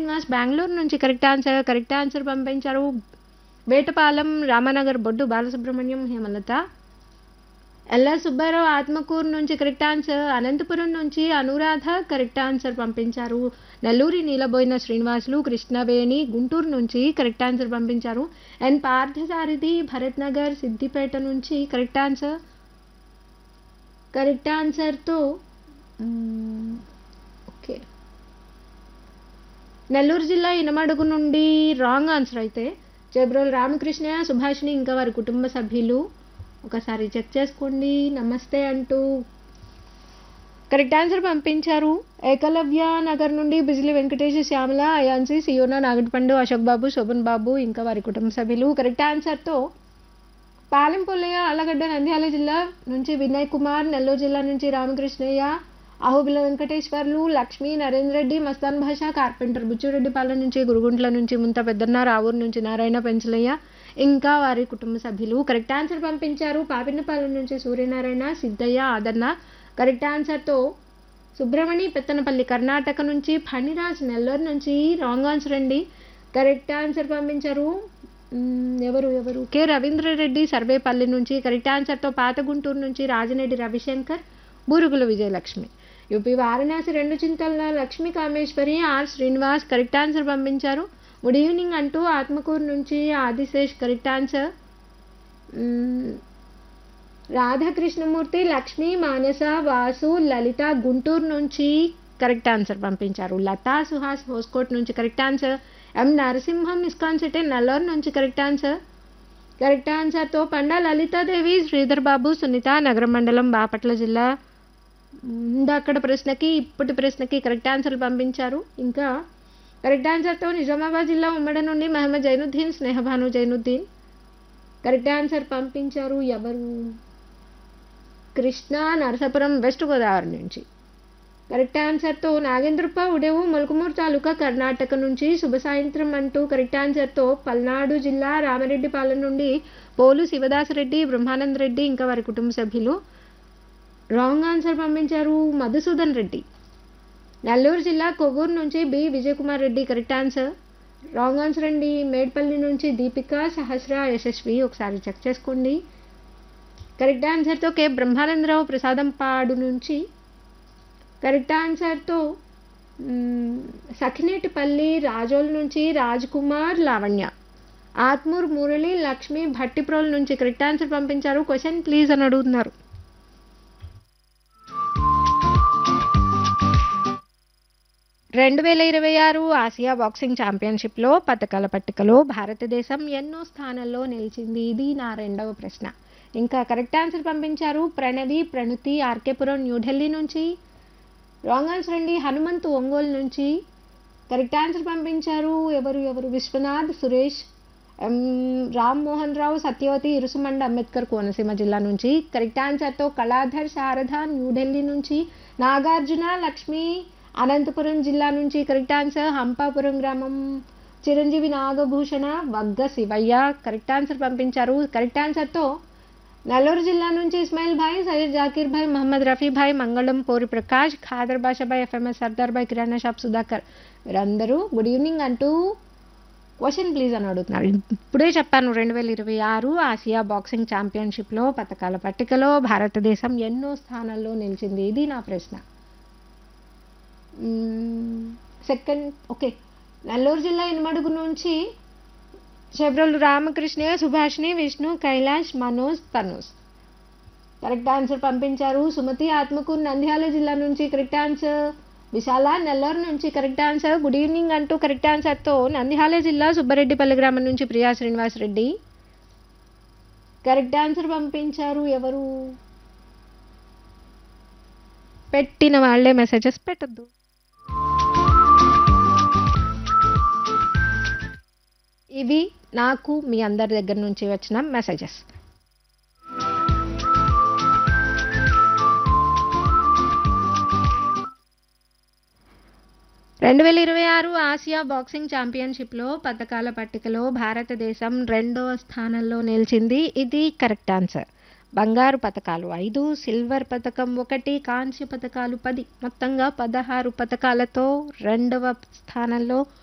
శ్రీనివాస్ బెంగళూరు నుంచి correct answer correct answer పంపించారు Vetapalem Ramanagar Boddu Balasubrahmanyam Hemalatha L R Subbarao Atmakur నుంచి కరెక్ట్ ఆన్సర్ అనంతపురం నుంచి అనురాధ కరెక్ట్ ఆన్సర్ పంపించారు నెల్లూరి నీలబోయిన శ్రీనివాసులు కృష్ణవేణి గుంటూరు నుంచి కరెక్ట్ ఆన్సర్ పంపించారు అండ్ పార్థసారథి భరత్ నగర్ సిద్దిపేట నుంచి కరెక్ట్ ఆన్సర్ కరెక్ట్ ఆన్సర్తో ఓకే నెల్లూరు జిల్లా ఇనమడుగు నుండి రాంగ్ ఆన్సర్ అయితే జబ్రోల్ రామకృష్ణ సుభాషిణి ఇంకా వారి కుటుంబ సభ్యులు ఒకసారి చెక్ చేసుకోండి నమస్తే అంటూ కరెక్ట్ ఆన్సర్ పంపించారు ఏకలవ్య నగర్ నుండి బిజిలి వెంకటేష్ శ్యామల అయాన్సి సియోనా నాగటిపండు అశోక్ బాబు శోభన్ బాబు ఇంకా వారి కుటుంబ సభ్యులు కరెక్ట్ ఆన్సర్తో పాలెంపొల్లయ్య ఆలగడ్డ నంద్యాల జిల్లా నుంచి వినయ్ కుమార్ నెల్లూరు జిల్లా నుంచి రామకృష్ణయ్య అహోబిల వెంకటేశ్వర్లు లక్ష్మీ నరేంద్ర రెడ్డి మస్తాన్ భాష కార్పెంటర్ బుచ్చిరెడ్డిపాలెం నుంచి గురుగుంట్ల నుంచి ముంత పెద్దన్న రావూరు నుంచి నారాయణ పెంచలయ్య ఇంకా వారి కుటుంబ సభ్యులు కరెక్ట్ ఆన్సర్ పంపించారు పాపినపాలెం నుంచి సూర్యనారాయణ సిద్ధయ్య ఆదన్న కరెక్ట్ ఆన్సర్తో సుబ్రమణి పెత్తనపల్లి కర్ణాటక నుంచి ఫణిరాజ్ నెల్లూరు నుంచి రాంగ్ ఆన్సర్ అండి కరెక్ట్ ఆన్సర్ పంపించారు మ్మ్, ఎవరు ఎవరు కె రవీంద్రరెడ్డి సర్వేపల్లి నుంచి కరెక్ట్ ఆన్సర్తో పాత గుంటూరు నుంచి రాజనేడి రవిశంకర్ బూరుగుల విజయలక్ష్మి యూపీ వారణాసి రెండు Chintala Lakshmi Kameswari R Srinivas correct answer పంపించారు గుడ్ ఈవినింగ్ అంటూ ఆత్మకూరు నుంచి ఆదిశేష్ కరెక్ట్ ఆన్సర్ మ్మ్, రాధాకృష్ణమూర్తి లక్ష్మి మానస వాసు లలిత గుంటూరు నుంచి కరెక్ట్ ఆన్సర్ పంపించారు లతా సుహాస్ హోస్కోట్ నుంచి correct answer M Narasimham ISKCON city Nellore నుంచి కరెక్ట్ ఆన్సర్ కరెక్ట్ ఆన్సర్తో పండా లలితాదేవి శ్రీధర్ బాబు సునీత నగరం మండలం బాపట్ల జిల్లా అక్కడ ప్రశ్నకి ఇప్పటి ప్రశ్నకి కరెక్ట్ ఆన్సర్లు పంపించారు ఇంకా కరెక్ట్ ఆన్సర్తో నిజామాబాద్ జిల్లా ఉమ్మడి నుండి మహమ్మద్ జైనుద్దీన్ స్నేహభాను జైనుద్దీన్ కరెక్ట్ ఆన్సర్ పంపించారు ఎవరు కృష్ణ నరసాపురం వెస్ట్ గోదావరి నుంచి కరెక్ట్ ఆన్సర్తో నాగేంద్రప్ప ఉడేవు మొలకమూరు తాలూకా కర్ణాటక నుంచి శుభ సాయంత్రం అంటూ కరెక్ట్ ఆన్సర్తో పల్నాడు జిల్లా రామరెడ్డిపాలెం నుండి పోలు శివదాసరెడ్డి బ్రహ్మానంద రెడ్డి ఇంకా వారి కుటుంబ సభ్యులు రాంగ్ ఆన్సర్ పంపించారు మధుసూదన్ రెడ్డి నెల్లూరు జిల్లా కొవ్వూరు నుంచి B Vijayakumar Reddy correct answer wrong answer అండి మేడ్పల్లి నుంచి దీపిక సహస్ర యశస్వి ఒకసారి చెక్ చేసుకోండి కరెక్ట్ ఆన్సర్తో కె బ్రహ్మానందరావు ప్రసాదంపాడు నుంచి కరెక్ట్ ఆన్సర్తో మ్మ్, సఖినేటిపల్లి రాజోల్ నుంచి రాజ్ కుమార్ లావణ్య ఆత్మూర్ మురళి లక్ష్మి భట్టిప్రోల్ నుంచి కరెక్ట్ ఆన్సర్ పంపించారు క్వశ్చన్ ప్లీజ్ అని అడుగుతున్నారు రెండు వేల ఇరవై ఆరు ఆసియా బాక్సింగ్ ఛాంపియన్షిప్లో పథకాల పట్టికలో భారతదేశం ఎన్నో స్థానాల్లో నిలిచింది ఇది నా రెండవ ప్రశ్న ఇంకా కరెక్ట్ ఆన్సర్ పంపించారు ప్రణవి ప్రణుతి ఆర్కేపురం న్యూఢిల్లీ నుంచి రాంగ్ ఆన్సర్ అండి హనుమంతు ఒంగోలు నుంచి కరెక్ట్ ఆన్సర్ పంపించారు ఎవరు ఎవరు విశ్వనాథ్ సురేష్ ఎం, రామ్ మోహన్ రావు సత్యవతి ఇరుసుమండ అంబేద్కర్ కోనసీమ జిల్లా నుంచి కరెక్ట్ ఆన్సర్తో కళాధర్ శారద న్యూఢిల్లీ నుంచి నాగార్జున లక్ష్మి అనంతపురం జిల్లా నుంచి కరెక్ట్ ఆన్సర్ హంపాపురం గ్రామం చిరంజీవి నాగభూషణ వగ్గ శివయ్య కరెక్ట్ ఆన్సర్ పంపించారు కరెక్ట్ ఆన్సర్తో నెల్లూరు జిల్లా నుంచి ఇస్మాయిల్ భాయ్ సయ్యద్ జాకీర్ భాయ్ మహమ్మద్ రఫీ భాయ్ మంగళం పోరి ప్రకాష్ ఖాదర్ బాషా భాయ్ ఎఫ్ఎంఎస్ సర్దార్ భాయ్ కిరాణా షాప్ సుధాకర్ వీరందరూ గుడ్ ఈవినింగ్ అంటూ క్వశ్చన్ ప్లీజ్ అని అడుగుతున్నారు ఇప్పుడే చెప్పాను రెండు వేల ఇరవై ఆరు ఆసియా బాక్సింగ్ ఛాంపియన్షిప్లో పథకాల పట్టికలో భారతదేశం ఎన్నో స్థానాల్లో నిలిచింది ఇది నా ప్రశ్న సెకండ్ ఓకే నెల్లూరు జిల్లా ఇనుమడుగు నుంచి శబరులు రామకృష్ణ సుభాష్ని విష్ణు కైలాష్ మనోజ్ తనోజ్ కరెక్ట్ ఆన్సర్ పంపించారు సుమతి ఆత్మకూరు నంద్యాల జిల్లా నుంచి కరెక్ట్ ఆన్సర్ విశాల నెల్లూరు నుంచి కరెక్ట్ ఆన్సర్ గుడ్ ఈవినింగ్ అంటూ కరెక్ట్ ఆన్సర్తో నంద్యాల జిల్లా సుబ్బారెడ్డిపల్లి గ్రామం నుంచి ప్రియా శ్రీనివాస్ రెడ్డి కరెక్ట్ ఆన్సర్ పంపించారు ఎవరు పెట్టిన వాళ్ళే మెసేజెస్ పెట్టద్దు ఇవి నాకు మీ అందరి దగ్గర నుంచి వచ్చిన మెసేజెస్ రెండు వేల ఇరవై ఆరు ఆసియా బాక్సింగ్ ఛాంపియన్షిప్లో పథకాల పట్టికలో భారతదేశం రెండవ స్థానంలో నిలిచింది ఇది కరెక్ట్ ఆన్సర్ బంగారు పథకాలు ఐదు సిల్వర్ పథకం ఒకటి కాంస్య పథకాలు పది మొత్తంగా పదహారు పథకాలతో రెండవ స్థానంలో